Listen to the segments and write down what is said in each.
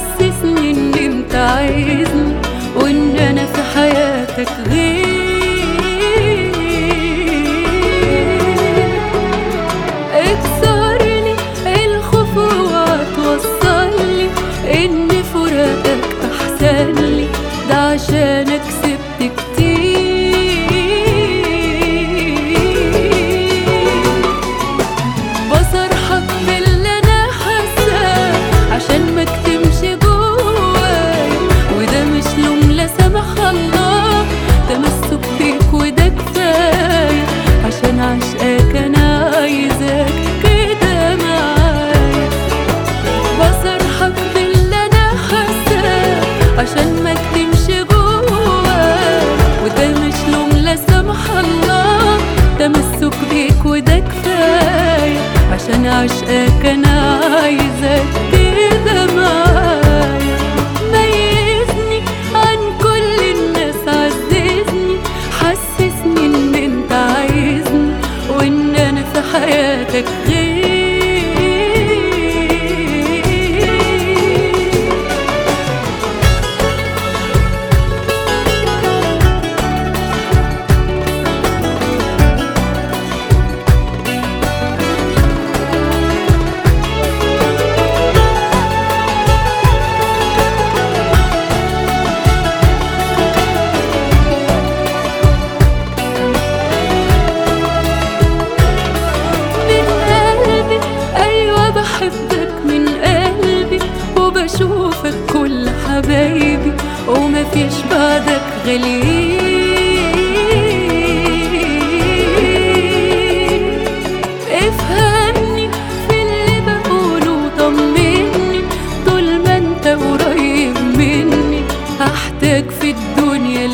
حسسني ان انت عايزني وان انا في حياتك غير اكسرني الخوف وتوصلي ان فراقك احسن لي ده عشانك سبت كتير بصرحك باللي انا حاساه عشان ما اكتمش جوايا وده مش لوم لا سمح الله تمسك بيك وده كفايه عشان عشقك انا عايزاك كده معايا بصرحك باللي انا حاساه عشان ما اكتمش جوايا وده مش لوم لا سمح الله تمسك بيك وده كفايه عشان عشقك انا عايزاك كده معايا ميزني عن كل الناس عززني حسسني ان انت عايزني وان انا في حياتك غير من قلبي أيوة بحبك من قلبي وبشوفك كل حبايبي ومفيش بعدك غليل افهمني في اللي بقوله طمني طول ما انت قريب مني هحتاج في الدنيا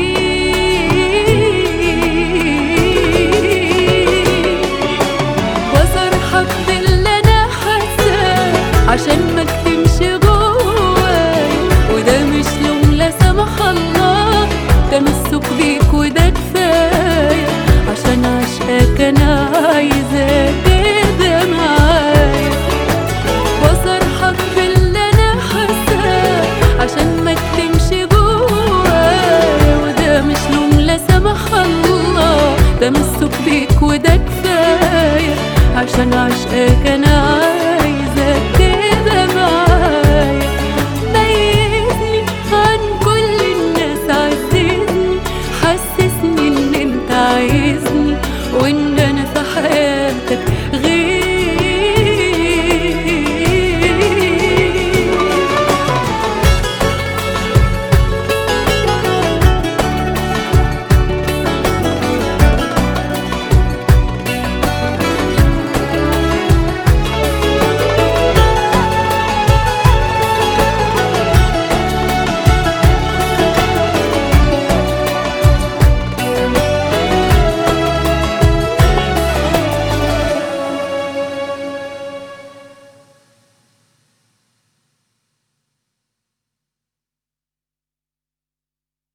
لمين بصرحك باللي انا حاساه عشان ما اكتمش جوايا وده مش لوم لا سمح الله تمسك بيك وده كفايه عشان عشقك انا عايزاك كده معايا بصرحك باللي انا حاساه عشان ما اكتمش جوايا وده مش لوم لا سمح الله تمسك بيك وده كفايه عشان عشقك انا